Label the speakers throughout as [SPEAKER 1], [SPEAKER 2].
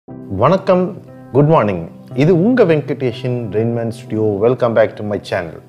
[SPEAKER 1] வணக்கம் good morning இது உங்க Venkateshan Rainman studio welcome back to my channel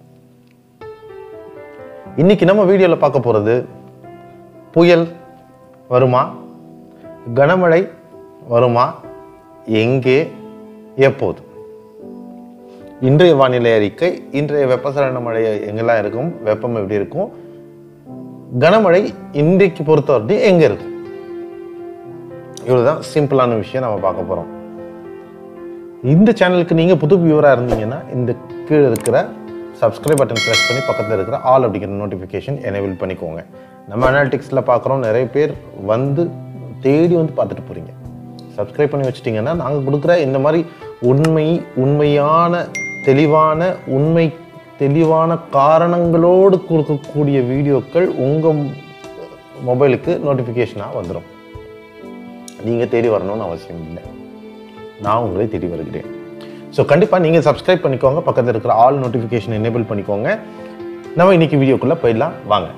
[SPEAKER 1] இன்னைக்கு நம்ம வீடியோவில் பார்க்க போகிறது புயல் வருமா கனமழை வருமா எங்கே எப்போது இன்றைய வானிலை அறிக்கை இன்றைய வெப்பசலன மழை எங்கெல்லாம் இருக்கும் வெப்பம் எப்படி இருக்கும் கனமழை இன்றைக்கு பொறுத்தவரை எங்கே இருக்கும் இவ்வளவுதான் சிம்பிளான விஷயம் நம்ம பார்க்க போகிறோம் இந்த சேனலுக்கு நீங்கள் புது வியூவராக இருந்தீங்கன்னா இந்த கீழே இருக்கிற சப்ஸ்கிரைப் பட்டன் ப்ரெஸ் பண்ணி பக்கத்தில் இருக்கிற ஆல் அப்படிங்கிற நோட்டிஃபிகேஷன் எனேபிள் பண்ணிக்கோங்க நம்ம அனாலிட்டிக்ஸில் பார்க்குறோம் நிறைய பேர் வந்து தேடி வந்து பார்த்துட்டு போகிறீங்க சப்ஸ்கிரைப் பண்ணி வச்சிட்டிங்கன்னா நாங்கள் கொடுக்குற இந்த மாதிரி உண்மை உண்மையான தெளிவான உண்மை தெளிவான காரணங்களோடு கொடுக்கக்கூடிய வீடியோக்கள் உங்கள் மொபைலுக்கு நோட்டிஃபிகேஷனாக வந்துடும் நீங்கள் தேடி வரணும்னு அவசியம் இல்லை நான் உங்களை தேடி வருகிறேன் ஸோ கண்டிப்பாக நீங்கள் சப்ஸ்கிரைப் பண்ணிக்கோங்க பக்கத்தில் இருக்கிற ஆல் நோட்டிஃபிகேஷன் எனேபிள் பண்ணிக்கோங்க நம்ம இன்னைக்கு வீடியோக்குள்ளே போயிடலாம் வாங்க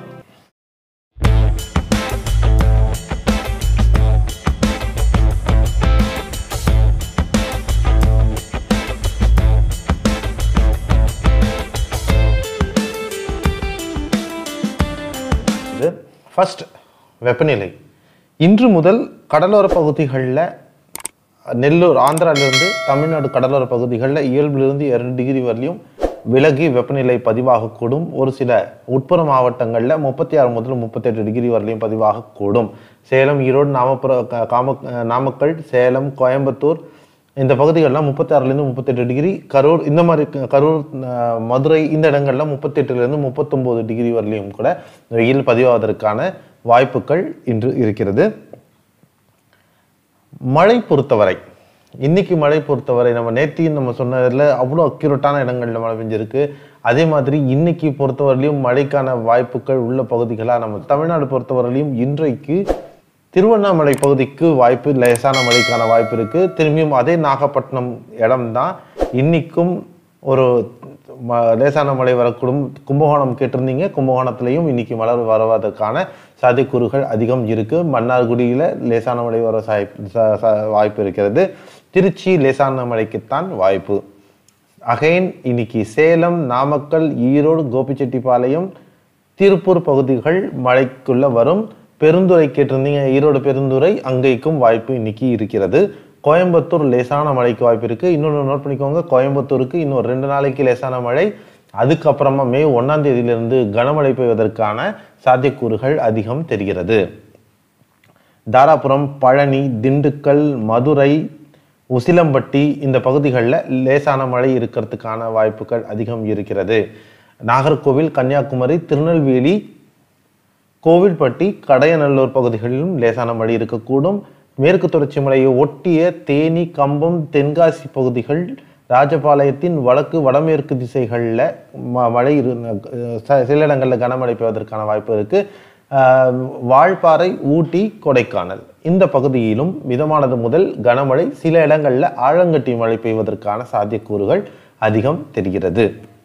[SPEAKER 1] இது ஃபர்ஸ்ட் வெப்பநிலை இன்று முதல் கடலோர பகுதிகளில் நெல்லூர் ஆந்திராவிலிருந்து தமிழ்நாடு கடலோர பகுதிகளில் இயல்பிலிருந்து இரண்டு டிகிரி வரலையும் விலகி வெப்பநிலை பதிவாகக்கூடும் ஒரு சில உட்புற மாவட்டங்களில் முப்பத்தி ஆறு முதல் முப்பத்தெட்டு டிகிரி வரலையும் பதிவாகக்கூடும் சேலம் ஈரோடு நாமப்புற க- காம நாமக்கல் சேலம் கோயம்புத்தூர் இந்த பகுதிகளெலாம் முப்பத்தாறுலேருந்து முப்பத்தெட்டு டிகிரி கரூர் இந்த மாதிரி க- கரூர் அஹ், மதுரை இந்த இடங்கள்ல முப்பத்தெட்டுலேருந்து முப்பத்தொம்போது டிகிரி வரலையும் கூட வெயில் பதிவாவதற்கான வாய்ப்புகள் இன்று இருக்கிறது மழை பொறுத்தவரை இன்னைக்கு மழை பொறுத்தவரை நம்ம நேத்தியும் நம்ம சொன்னதில் அவ்வளோ அக்யூரட்டான இடங்கள்ல மழை பெஞ்சிருக்கு அதே மாதிரி இன்னைக்கு பொறுத்தவரையிலையும் மழைக்கான வாய்ப்புகள் உள்ள பகுதிகளாக நம்ம தமிழ்நாடு பொறுத்தவரையிலையும் இன்றைக்கு திருவண்ணாமலை பகுதிக்கு வாய்ப்பு லேசான மழைக்கான வாய்ப்பு இருக்கு திரும்பியும் அதே நாகப்பட்டினம் இடம்தான் இன்னைக்கும் ஒரு ம- லேசான மழை வரக்கூடும் கும்பகோணம் கேட்டிருந்தீங்க கும்பகோணத்திலையும் இன்னைக்கு மழை வருவதற்கான சாத்தியக்கூறுகள் அதிகம் இருக்கு மன்னார்குடியில லேசான மழை வர சாய்- ச- ச- வாய்ப்பு இருக்கிறது திருச்சி லேசான மழைக்குத்தான் வாய்ப்பு அகைன் இன்னைக்கு சேலம் நாமக்கல் ஈரோடு கோபிச்செட்டிப்பாளையம் திருப்பூர் பகுதிகள் மழைக்குள்ள வரும் பெருந்துறை கேட்டிருந்தீங்க ஈரோடு பெருந்துறை அங்கேக்கும் வாய்ப்பு இன்னைக்கு இருக்கிறது கோயம்புத்தூர் லேசான மழைக்கு வாய்ப்பு இருக்கு இன்னொன்று நோட் பண்ணிக்கோங்க கோயம்புத்தூருக்கு இன்னும் ரெண்டு நாளைக்கு லேசான மழை அதுக்கப்புறமா மே ஒன்னாம் தேதியிலிருந்து கனமழை பெய்வதற்கான சாத்தியக்கூறுகள் அதிகம் தெரிகிறது தாராபுரம் பழனி திண்டுக்கல் மதுரை உசிலம்பட்டி இந்த பகுதிகளில் லேசான மழை இருக்கிறதுக்கான வாய்ப்புகள் அதிகம் இருக்கிறது நாகர்கோவில் கன்னியாகுமரி திருநெல்வேலி கோவில்பட்டி கடையநல்லூர் பகுதிகளிலும் லேசான மழை இருக்கக்கூடும் மேற்கு தொடர்ச்சி மலையை ஒட்டிய தேனி கம்பம் தென்காசி பகுதிகள் ராஜபாளையத்தின் வடக்கு வடமேற்கு திசைகளில் ம- மழை இரு ச- சில இடங்களில் கனமழை பெய்வதற்கான வாய்ப்பு இருக்கு ஆஹ் வால்பாறை ஊட்டி கொடைக்கானல் இந்த பகுதியிலும் மிதமானது முதல் கனமழை சில இடங்களில் ஆழங்கட்டி மழை பெய்வதற்கான சாத்தியக்கூறுகள் அதிகம் தெரிகிறது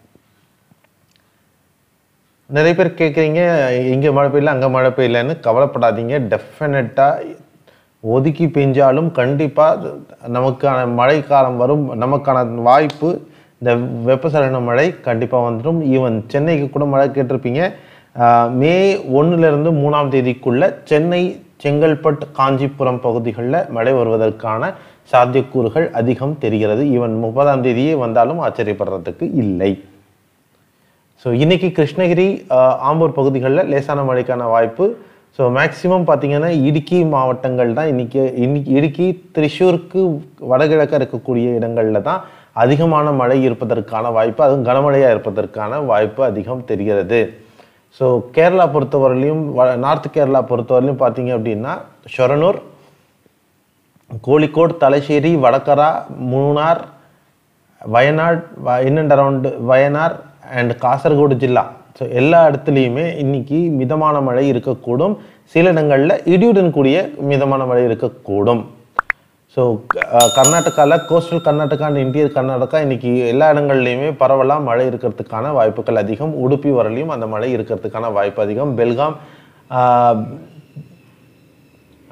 [SPEAKER 1] நிறைய பேர் கேட்குறீங்க இங்கே மழை பெய்யல அங்கே மழை பெய்யலன்னு கவலைப்படாதீங்க டெஃபினட்டாக ஒதுக்கி பெஞ்சாலும் கண்டிப்பாக நமக்கான மழை காலம் வரும் நமக்கான வாய்ப்பு இந்த வெப்பசலன மழை கண்டிப்பாக வந்துடும் ஈவன் சென்னைக்கு கூட மழை கேட்டிருப்பீங்க ஆஹ் மே ஒன்றுலேருந்து மூணாம் தேதிக்குள்ள சென்னை செங்கல்பட்டு காஞ்சிபுரம் பகுதிகளில் மழை வருவதற்கான சாத்தியக்கூறுகள் அதிகம் தெரிகிறது ஈவன் முப்பதாம் தேதியே வந்தாலும் ஆச்சரியப்படுறதுக்கு இல்லை ஸோ இன்னைக்கு கிருஷ்ணகிரி ஆஹ், ஆம்பூர் பகுதிகளில் லேசான மழைக்கான வாய்ப்பு ஸோ மேக்சிமம் பார்த்தீங்கன்னா இடுக்கி மாவட்டங்கள் தான் இன்னைக்கு இன்னைக்கு இடுக்கி திரிஷூருக்கு வடகிழக்க இருக்கக்கூடிய இடங்களில் தான் அதிகமான மழை இருப்பதற்கான வாய்ப்பு அதுவும் கனமழையாக இருப்பதற்கான வாய்ப்பு அதிகம் தெரிகிறது ஸோ கேரளா பொறுத்தவரையிலையும் வ- நார்த் கேரளா பொறுத்தவரையிலையும் பார்த்தீங்க அப்படின்னா Shoranur Kozhikode Thalassery Vadakara Munnar Wayanad in and around Wayanad and Kasaragod ஜில்லா ஸோ எல்லா இடத்துலையுமே இன்னைக்கு மிதமான மழை இருக்கக்கூடும் சில இடங்களில் இடியுடன் கூடிய மிதமான மழை இருக்கக்கூடும் ஸோ கர்நாடகாவில் coastal Karnataka and interior Karnataka இன்னைக்கு எல்லா இடங்கள்லையுமே பரவலாக மழை இருக்கிறதுக்கான வாய்ப்புகள் அதிகம் உடுப்பி வரலையும் அந்த மழை இருக்கிறதுக்கான வாய்ப்பு அதிகம் பெல்காம் ஆஹ்,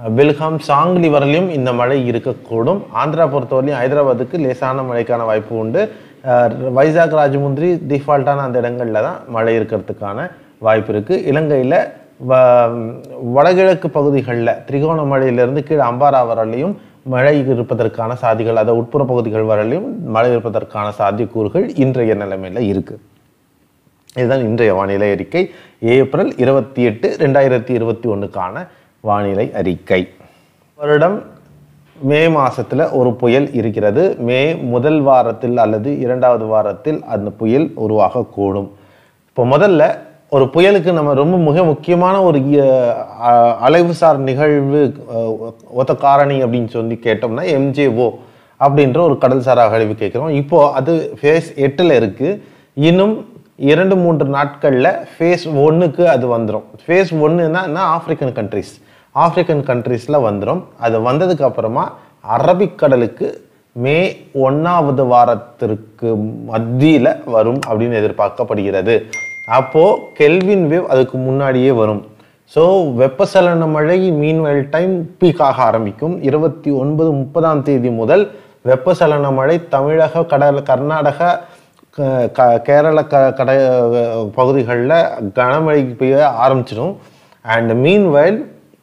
[SPEAKER 1] பெல்காம் சாங்லி வரலையும் இந்த மழை இருக்கக்கூடும் ஆந்திரா பொறுத்தவரையும் ஹைதராபாத்துக்கு லேசான மழைக்கான வாய்ப்பு உண்டு அஹ் வைசாக் ராஜமுந்திரி டிஃபால்ட்டான அந்த இடங்களில் தான் மழை இருக்கிறதுக்கான வாய்ப்பு இருக்குது இலங்கையில் வ வடகிழக்கு பகுதிகளில் திரிகோணமலையிலிருந்து கீழே அம்பாரா வரலையும் மழை இருப்பதற்கான சாதிகள் அதாவது உட்புற பகுதிகள் வரலையும் மழை இருப்பதற்கான சாத்தியக்கூறுகள் இன்றைய நிலைமையில் இருக்குது இதுதான் இன்றைய வானிலை அறிக்கை ஏப்ரல் இருபத்தி எட்டு ரெண்டாயிரத்தி இருபத்தி ஒன்றுக்கான வானிலை அறிக்கை வருடம் மே மாசத்துல ஒரு புயல் இருக்கிறது மே முதல் வாரத்தில் அல்லது இரண்டாவது வாரத்தில் அந்த புயல் உருவாகக்கூடும் இப்போ முதல்ல ஒரு புயலுக்கு நம்ம ரொம்ப மிக முக்கியமான ஒரு இய- அ- அலைவுசார் நிகழ்வு அஹ், ஒத்த காரணி அப்படின்னு சொல்லி கேட்டோம்னா எம்ஜேஓ அப்படின்ற ஒரு கடல்சார் அகழிவு கேட்குறோம் இப்போ அது ஃபேஸ் எட்டில் இருக்கு இன்னும் இரண்டு மூன்று நாட்கள்ல ஃபேஸ் ஒன்றுக்கு அது வந்துடும் ஃபேஸ் ஒன்றுனா ஆப்பிரிக்கன் கண்ட்ரிஸ் ஆப்பிரிக்கன் கண்ட்ரீஸ்ல வந்துடும் அது வந்ததுக்கு அப்புறமா அரபிக்கடலுக்கு மே ஒன்றாவது வாரத்திற்கு மத்தியில வரும் அப்படின்னு எதிர்பார்க்கப்படுகிறது அப்போ கெல்வின் வேவ் அதுக்கு முன்னாடியே வரும் ஸோ வெப்பசலன மழை மீன்வெல் டைம் பீக் ஆக ஆரம்பிக்கும் இருபத்தி ஒன்பது முப்பதாம் தேதி முதல் வெப்பசலன மழை தமிழக கடல் கர்நாடக க- க- கேரள க கடை பகுதிகளில் கனமழை பெய்ய ஆரம்பிச்சிடும் அண்ட் மீன்வெல்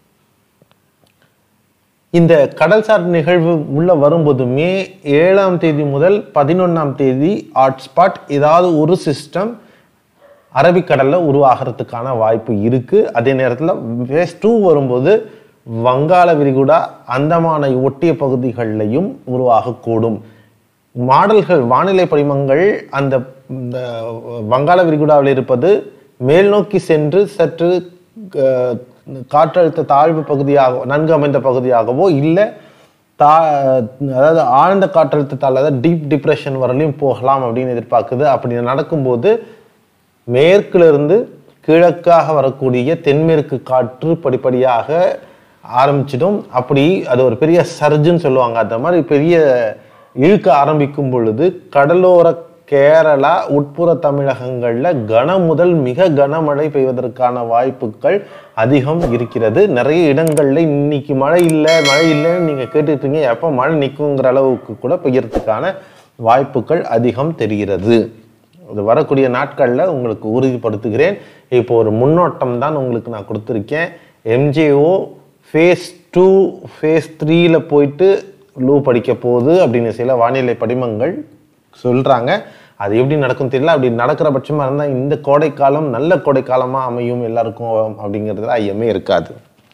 [SPEAKER 1] இந்த கடல்சார் நிகழ்வு உள்ள வரும்போது மே ஏழாம் தேதி முதல் பதினொன்றாம் தேதி ஹாட்ஸ்பாட் ஏதாவது ஒரு சிஸ்டம் அரபிக்கடல்ல உருவாகிறதுக்கான வாய்ப்பு இருக்கு அதே நேரத்தில் வேஸ் டூ வரும்போது வங்காள விரிகுடா அந்தமானை ஒட்டிய பகுதிகளிலையும் உருவாகக்கூடும் மாடல்கள் வானிலை படிமங்கள் அந்த இந்த வங்காள விரிகுடாவில் இருப்பது மேல் நோக்கி சென்று சற்று அஹ், காற்றழுத்த தாழ்வு பகுதியாக நன்கு அமைந்த பகுதியாகவோ இல்லை தா அதாவது ஆழ்ந்த காற்றழுத்தத்தால் அதாவது டீப் டிப்ரெஷன் வரலையும் போகலாம் அப்படின்னு எதிர்பார்க்குது அப்படி நடக்கும்போது மேற்கிலிருந்து கிழக்காக வரக்கூடிய தென்மேற்கு காற்று படிப்படியாக ஆரம்பிச்சிடும் அப்படி அது ஒரு பெரிய சர்ஜுன்னு சொல்லுவாங்க அந்த மாதிரி பெரிய இழுக்க ஆரம்பிக்கும் பொழுது கடலோர கேரளா உட்புற தமிழகங்கள்ல கன முதல் மிக கனமழை பெய்வதற்கான வாய்ப்புகள் அதிகம் இருக்கிறது நிறைய இடங்கள்ல இன்னைக்கு மழை இல்லை மழை இல்லைன்னு நீங்க கேட்டுட்டீங்க எப்போ மழை நிற்குங்கிற அளவுக்கு கூட பெய்யறதுக்கான வாய்ப்புகள் அதிகம் தெரிகிறது இது வரக்கூடிய நாட்களில் உங்களுக்கு உறுதிப்படுத்துகிறேன் இப்போ ஒரு முன்னோட்டம் தான் உங்களுக்கு நான் கொடுத்துருக்கேன் எம்ஜேஓ ஃபேஸ் டூ ஃபேஸ் த்ரீல போயிட்டு லூப் அடிக்க போகுது அப்படின்னு சில வானிலை படிமங்கள் சொல்கிறாங்க அது எப்படி நடக்கும் தெரியல அப்படி நடக்கிற பட்சமாக இருந்தால் இந்த கோடைக்காலம் நல்ல கோடைக்காலமாக அமையும் எல்லாருக்கும் அப்படிங்கிறதுல ஐயமே இருக்காது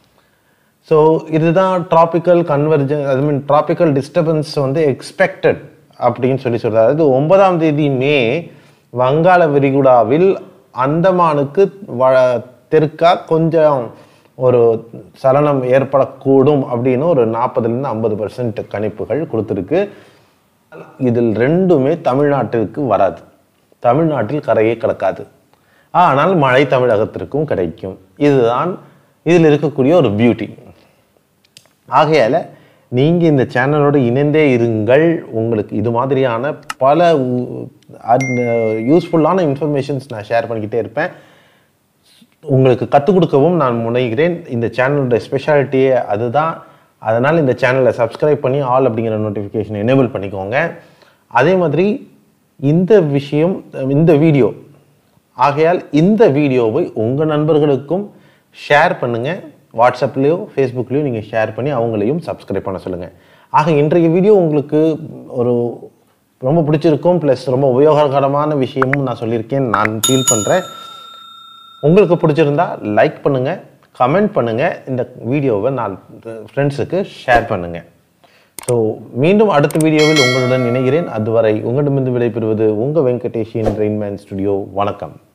[SPEAKER 1] ஸோ இதுதான் tropical convergence I mean tropical disturbance வந்து எக்ஸ்பெக்டட் அப்படின்னு சொல்லி சொல்றாரு அதாவது ஒன்பதாம் தேதி மே வங்காள விரிகுடாவில் அந்தமானுக்கு வ தெற்கா கொஞ்சம் ஒரு சலனம் ஏற்படக்கூடும் அப்படின்னு ஒரு நாற்பதுலேருந்து ஐம்பது பர்சன்ட் கணிப்புகள் கொடுத்துருக்கு இதில் ரெண்டுமே தமிழ்நாட்டிற்கு வராது தமிழ்நாட்டில் கரையே கிடக்காது ஆனால் மழை தமிழகத்திற்கும் கிடைக்கும் இதுதான் இதில் இருக்கக்கூடிய ஒரு பியூட்டி ஆகையால நீங்க இந்த சேனலோட இணைந்தே இருங்கள் உங்களுக்கு இது மாதிரியான பல யூஸ்ஃபுல்லான இன்ஃபர்மேஷன்ஸ் நான் ஷேர் பண்ணிக்கிட்டே இருப்பேன் உங்களுக்கு கற்றுக் கொடுக்கவும் நான் முனைகிறேன் இந்த சேனலோட ஸ்பெஷாலிட்டியே அதுதான் அதனால் இந்த சேனலை சப்ஸ்கிரைப் பண்ணி ஆல் அப்படிங்கிற நோட்டிஃபிகேஷன் எனேபிள் பண்ணிக்கோங்க அதே மாதிரி இந்த விஷயம் இந்த வீடியோ ஆகையால் இந்த வீடியோவை உங்கள் நண்பர்களுக்கும் ஷேர் பண்ணுங்கள் வாட்ஸ்அப்லேயோ ஃபேஸ்புக்லேயோ நீங்கள் ஷேர் பண்ணி அவங்களையும் சப்ஸ்கிரைப் பண்ண சொல்லுங்கள் ஆக இன்றைய வீடியோ உங்களுக்கு ஒரு ரொம்ப பிடிச்சிருக்கும் ப்ளஸ் ரொம்ப உபயோககரமான விஷயமும் நான் சொல்லியிருக்கேன் நான் ஃபீல் பண்ணுறேன் உங்களுக்கு பிடிச்சிருந்தா லைக் பண்ணுங்க கமெண்ட் பண்ணுங்க இந்த வீடியோவை நான் ஃப்ரெண்ட்ஸுக்கு ஷேர் பண்ணுங்க ஸோ மீண்டும் அடுத்த வீடியோவில் உங்களுடன் இணைகிறேன் அதுவரை உங்களிடமிருந்து விடைபெறுவது உங்கள் வெங்கடேஷின் ரெயின்மேன் ஸ்டுடியோ வணக்கம்